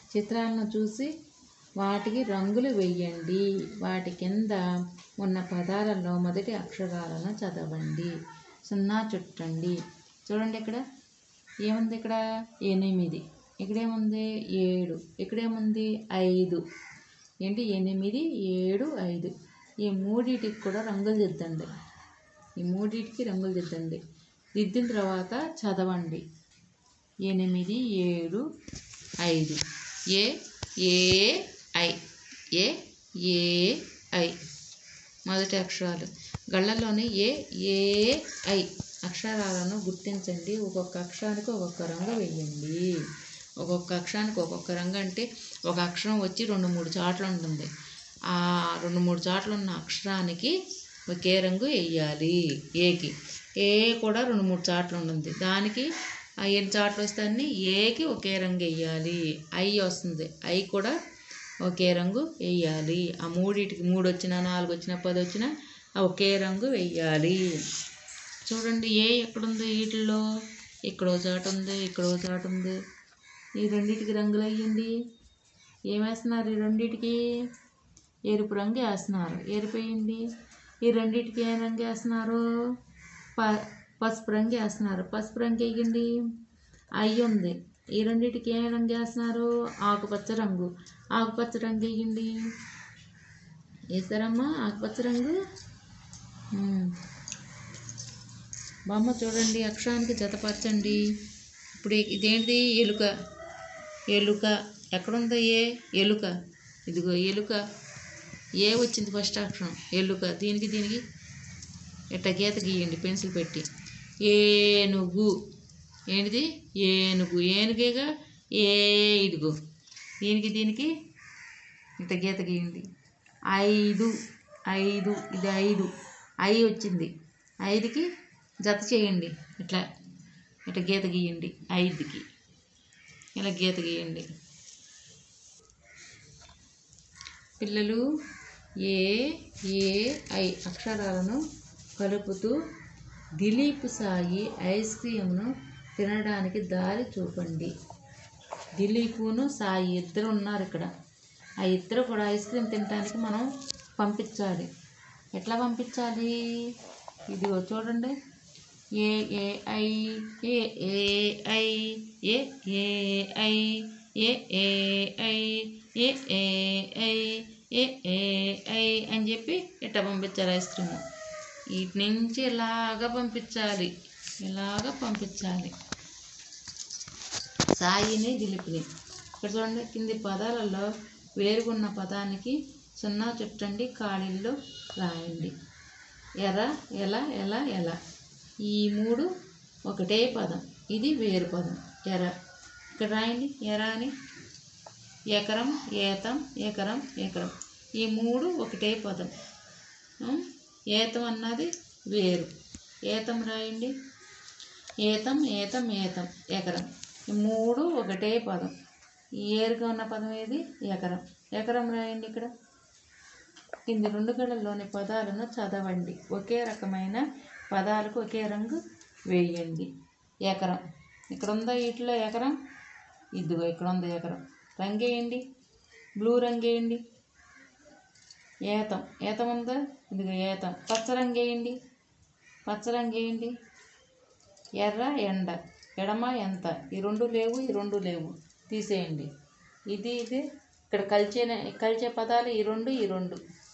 చిత్రాలను చూసి వాటికి రంగులు వేయండి వాటి కింద ఉన్న పదాలలో మొదటి అక్షరాలను చదవండి సున్నా చుట్టండి చూడండి ఇక్కడ ఏముంది ఇక్కడ ఎనిమిది ఇక్కడేముంది ఏడు ఇక్కడేముంది ఐదు ఏంటి ఎనిమిది ఏడు ఐదు ఈ మూడింటికి కూడా రంగులు దిద్దండి ఈ మూడింటికి రంగులు దిద్దండి దిద్దిన తర్వాత చదవండి ఎనిమిది ఏడు ఐదు ఏ A I A A I మొదటి అక్షరాలు గళ్ళలోని ఏ ఏ ఐ అక్షరాలను గుర్తించండి ఒక్కొక్క అక్షరానికి ఒక్కొక్క రంగు వేయండి ఒక్కొక్క అక్షరానికి ఒక్కొక్క రంగు అంటే ఒక అక్షరం వచ్చి రెండు మూడు చాట్లు ఉంటుంది ఆ రెండు మూడు చాట్లు ఉన్న అక్షరానికి ఒకే రంగు వేయాలి ఏకి ఏ కూడా రెండు మూడు చాట్లు ఉంటుంది దానికి ఆ ఎన్ని చాట్లు వస్తాయని ఏకి ఒకే రంగు వేయాలి ఐ వస్తుంది ఐ కూడా ఒకే రంగు వేయాలి ఆ మూడిటికి మూడు వచ్చినా నాలుగు వచ్చినా పది వచ్చినా ఆ ఒకే రంగు వేయాలి చూడండి ఏ ఎక్కడుంది వీటిల్లో ఇక్కడో చాటు ఉంది ఇక్కడో చాటు ఉంది ఈ రెండింటికి రంగులు వేయండి ఏం వేస్తున్నారు ఈ రెండింటికి ఎరుపు రంగు వేస్తున్నారు ఎరుపు వేయండి ఈ రెండింటికి ఏ రంగు వేస్తున్నారు ప పసుపు రంగు వేస్తున్నారు పసుపు రంగు వేయండి అయ్యి ఉంది ఈ రెండింటికి ఏ రంగు వేస్తున్నారు ఆకుపచ్చ రంగు ఆకుపచ్చ రంగు వేయండి వేస్తారమ్మా ఆకుపచ్చ రంగు ఉమ్. బొమ్మ చూడండి అక్షరానికి జతపరచండి ఇప్పుడు ఇదేంటిది ఎలుక ఎలుక ఎక్కడుందో ఏ ఎలుక ఇదిగో ఎలుక ఏ వచ్చింది ఫస్ట్ అక్షరం ఎలుక దీనికి దీనికి ఇట్ట గీత గీయండి పెన్సిల్ పెట్టి ఏనుగు ఏంటిది ఏనుగు ఏనుగేగా ఏ ఇదిగో దీనికి దీనికి ఇంత గీత గీయండి ఐదు ఐదు ఇది ఐదు ఐ వచ్చింది ఐదుకి జత చేయండి ఇట్లా ఇట్లా గీత గీయండి ఐదుకి ఇలా గీత గీయండి పిల్లలు ఏ ఏ ఐ అక్షరాలను కలుపుతూ దిలీప్ సాయి ఐస్ క్రీమ్ను తినడానికి దారి చూపండి దిలీపును సాయి ఇద్దరు ఉన్నారు ఇక్కడ ఆ ఇద్దరు కూడా ఐస్ క్రీమ్ తినడానికి మనం పంపించాలి ఎట్లా పంపించాలి ఇదిగో చూడండి A A I A A I A A I A A I A A I A A I అని చెప్పి ఇట్లా పంపించాలి ఐస్ క్రీమ్ వీటి నుంచి ఇలాగ పంపించాలి ఇలాగ పంపించాలి సాయిని దిలీప్ని ఇక్కడ చూడండి కింది పదాలలో వేరుగున్న పదానికి సున్నా చుట్టండి ఖాళీల్లో రాయండి ఎర ఎల ఎల ఎల ఈ మూడు ఒకటే పదం ఇది వేరు పదం ఎర ఇక్కడ రాయండి ఎర అని ఎకరం ఏతం ఎకరం ఎకరం ఈ మూడు ఒకటే పదం ఉం? ఏతం అన్నది వేరు ఏతం రాయండి ఏతం ఏతం ఏతం ఎకరం ఈ మూడు ఒకటే పదం ఈ ఏరుగా ఉన్న పదం ఏది ఎకరం ఎకరం రాయండి ఇక్కడ కింది రెండు గళ్ళలోని పదాలను చదవండి ఒకే రకమైన పదాలకు ఒకే రంగు వేయండి ఎకరం ఇక్కడ ఉందా వీటిలో ఎకరం ఇదిగో ఇక్కడ ఉంది ఎకరం రంగు వేయండి బ్లూ రంగు వేయండి ఏతం ఏతం ఉందా ఇదిగో ఏతం పచ్చ రంగు వేయండి పచ్చ రంగు వేయండి ఎర్ర ఎండ ఎడమ ఎంత ఈ రెండు లేవు ఈ రెండు లేవు తీసేయండి ఇది ఇది ఇక్కడ కలిచే కలిచే పదాలు ఈ రెండు ఈ రెండు